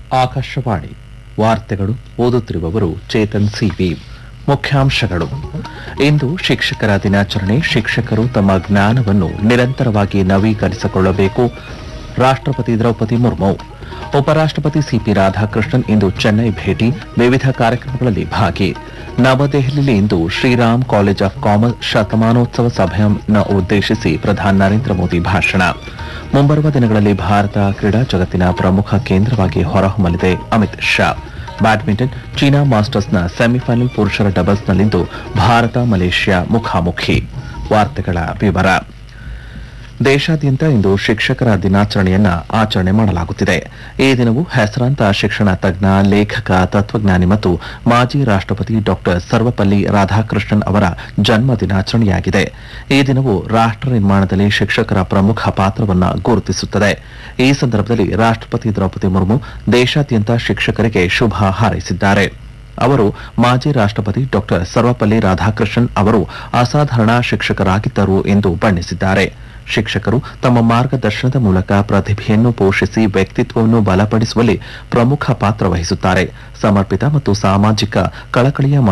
ಆಕಾಶವಾಣಿ ವಾರ್ತೆಗಳು ಓದುತ್ತಿರುವವರು ಚೇತನ್ ಸಿವಿ ಮುಖ್ಯಾಂಶಗಳು ಇಂದು ಶಿಕ್ಷಕರ ದಿನಾಚರಣೆ ಶಿಕ್ಷಕರು ತಮ್ಮ ಜ್ಞಾನವನ್ನು ನಿರಂತರವಾಗಿ ನವೀಕರಿಸಿಕೊಳ್ಳಬೇಕು ರಾಷ್ಟ್ರಪತಿ ದ್ರೌಪದಿ ಮುರ್ಮು ಉಪರಾಷ್ಟ್ರಪತಿ ಸಿಪಿ ರಾಧಾಕೃಷ್ಣನ್ ಇಂದು ಚೆನ್ನೈ ಭೇಟಿ ವಿವಿಧ ಕಾರ್ಯಕ್ರಮಗಳಲ್ಲಿ ಭಾಗಿ ನವದೆಹಲಿಯಲ್ಲಿ ಇಂದು ಶ್ರೀರಾಮ್ ಕಾಲೇಜ್ ಆಫ್ ಕಾಮರ್ಸ್ ಶತಮಾನೋತ್ಸವ ಸಭೆಯನ್ನು ಉದ್ದೇಶಿಸಿ ಪ್ರಧಾನಿ ನರೇಂದ್ರ ಮೋದಿ ಭಾಷಣ ಮುಂಬರುವ ದಿನಗಳಲ್ಲಿ ಭಾರತ ಕ್ರೀಡಾ ಜಗತ್ತಿನ ಪ್ರಮುಖ ಕೇಂದ್ರವಾಗಿ ಹೊರಹೊಮ್ಮಲಿದೆ ಅಮಿತ್ ಶಾ ಬ್ಯಾಡ್ಮಿಂಟನ್ ಚೀನಾ ಮಾಸ್ಟರ್ಸ್ನ ಸೆಮಿಫೈನಲ್ ಪುರುಷರ ಡಬಲ್ಸ್ನಲ್ಲಿಂದು ಭಾರತ ಮಲೇಷ್ಯಾ ಮುಖಾಮುಖಿ ವಾರ್ತೆಗಳ ವಿವರ ದೇಶಾದ್ಯಂತ ಇಂದು ಶಿಕ್ಷಕರ ದಿನಾಚರಣೆಯನ್ನ ಆಚರಣೆ ಮಾಡಲಾಗುತ್ತಿದೆ ಈ ದಿನವು ಹೆಸರಾಂತ ಶಿಕ್ಷಣ ತಜ್ಞ ಲೇಖಕ ತತ್ವಜ್ಞಾನಿ ಮತ್ತು ಮಾಜಿ ರಾಷ್ಟ್ರಪತಿ ಡಾಕ್ಟರ್ ಸರ್ವಪಲ್ಲಿ ರಾಧಾಕೃಷ್ಣನ್ ಅವರ ಜನ್ಮ ದಿನಾಚರಣೆಯಾಗಿದೆ ಈ ದಿನವು ರಾಷ್ಟ್ರ ನಿರ್ಮಾಣದಲ್ಲಿ ಶಿಕ್ಷಕರ ಪ್ರಮುಖ ಪಾತ್ರವನ್ನ ಗುರುತಿಸುತ್ತದೆ ಈ ಸಂದರ್ಭದಲ್ಲಿ ರಾಷ್ಟ್ರಪತಿ ದ್ರೌಪದಿ ಮುರ್ಮು ದೇಶಾದ್ಯಂತ ಶಿಕ್ಷಕರಿಗೆ ಶುಭ ಹಾರೈಸಿದ್ದಾರೆ ಅವರು ಮಾಜಿ ರಾಷ್ಟ್ರಪತಿ ಡಾಕ್ಟರ್ ಸರ್ವಪಲ್ಲಿ ರಾಧಾಕೃಷ್ಣನ್ ಅವರು ಅಸಾಧಾರಣ ಶಿಕ್ಷಕರಾಗಿದ್ದರು ಎಂದು ಬಣ್ಣಿಸಿದ್ದಾರೆ ಶಿಕ್ಷಕರು ತಮ್ಮ ಮಾರ್ಗದರ್ಶನದ ಮೂಲಕ ಪ್ರತಿಭೆಯನ್ನು ಪೋಷಿಸಿ ವ್ಯಕ್ತಿತ್ವವನ್ನು ಬಲಪಡಿಸುವಲ್ಲಿ ಪ್ರಮುಖ ಪಾತ್ರ ವಹಿಸುತ್ತಾರೆ ಸಮರ್ಪಿತ ಮತ್ತು ಸಾಮಾಜಿಕ ಕಳಕಳಿಯ